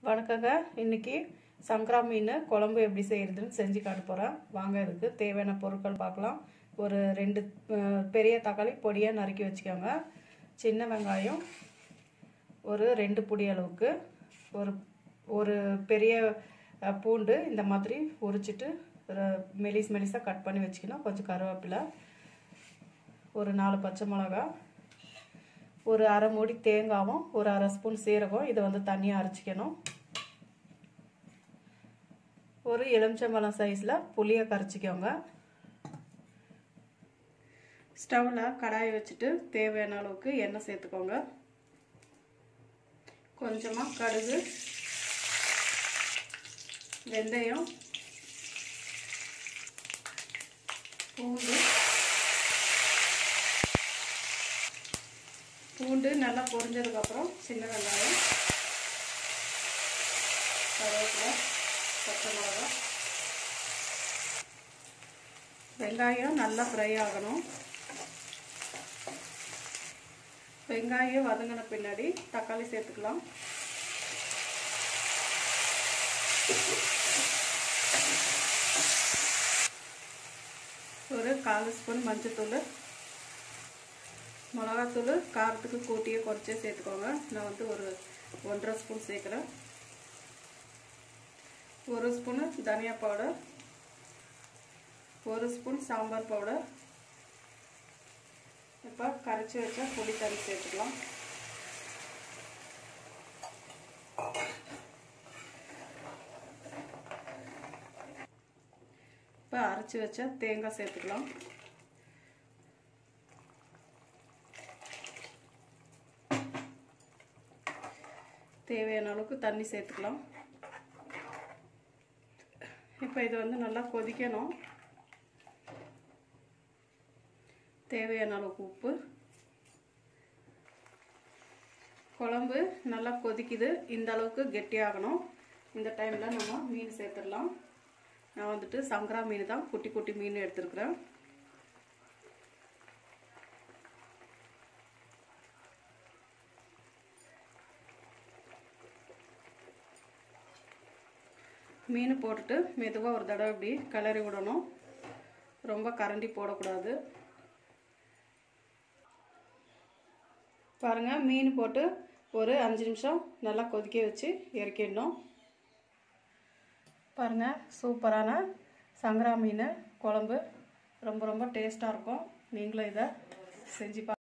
வணக்கங்க இன்னைக்கு சங்கரா மீன் குழம்பு எப்படி செய்யறதுன்னு செஞ்சு காட்ட போகிறேன் வாங்க இதுக்கு தேவையான பொருட்கள் பார்க்கலாம் ஒரு ரெண்டு அஹ், பெரிய தக்காளி பொடியாக நறுக்கி வச்சுக்கோங்க சின்ன வெங்காயம் ஒரு ரெண்டு புடி அளவுக்கு ஒரு ஒரு பெரிய அஹ், பூண்டு இந்த மாதிரி உரிச்சிட்டு ர- மெலிஸ் மெலிசாக கட் பண்ணி வச்சுக்கணும் கொஞ்சம் கருவேப்பிலை ஒரு நாலு பச்சை மிளகா ஒரு அரை மூடி தேங்காவும் ஒரு அரை ஸ்பூன் சீரகம் இதை வந்து தனியாக அரைச்சிக்கணும் ஒரு எலுமிச்சம்பழம் சைஸில் புளியை கரைச்சிக்கோங்க ஸ்டவ்வில் கடாயை வச்சுட்டு தேவையான அளவுக்கு எண்ணெய் சேர்த்துக்கோங்க கொஞ்சமாக கடுகு வெந்தயம் பூண்டு பூண்டு நல்லா பொரிஞ்சதுக்கப்புறம் சின்ன வெங்காயம் கருவேப்பிலை பச்சை மிளகா வெங்காயம் நல்லா ஃப்ரை ஆகணும் வெங்காயம் வதங்கின பின்னாடி தக்காளி சேர்த்துக்கலாம் ஒரு கால் ஸ்பூன் மஞ்சத்தூள் மிளகாத்தூள் காரத்துக்கு கூட்டியே குறைச்சே சேர்த்துக்கோங்க நான் வந்து ஒரு ஒன்றரை ஸ்பூன் சேர்க்குறேன் ஒரு ஸ்பூனு தனியா பவுடர் ஒரு ஸ்பூன் சாம்பார் பவுடர் இப்போ கரைச்சி வச்ச புளி தண்ணி சேர்த்துக்கலாம் இப்போ அரைச்சி வச்ச தேங்காய் சேர்த்துக்கலாம் தேவையான அளவுக்கு தண்ணி சேர்த்துக்கலாம் இப்போ இது வந்து நல்லா கொதிக்கணும் தேவையான அளவுக்கு உப்பு குழம்பு நல்லா கொதிக்குது இந்த அளவுக்கு கெட்டியாகணும் இந்த டைமில் நம்ம மீன் சேர்த்துடலாம் நான் வந்துட்டு சங்கரா மீன் தான் குட்டி குட்டி மீன் எடுத்துருக்குறேன் மீன் போட்டுட்டு மெதுவாக ஒரு தடவை இப்படி கிளறி விடணும் ரொம்ப கரண்டி போடக்கூடாது பாருங்கள் மீன் போட்டு ஒரு அஞ்சு நிமிஷம் நல்லா கொதிக்க வச்சு இறக்கிடணும் பாருங்கள் சூப்பரான சங்கரா மீன் குழம்பு ரொம்ப ரொம்ப டேஸ்ட்டாக இருக்கும் நீங்களும் இதை செஞ்சு பா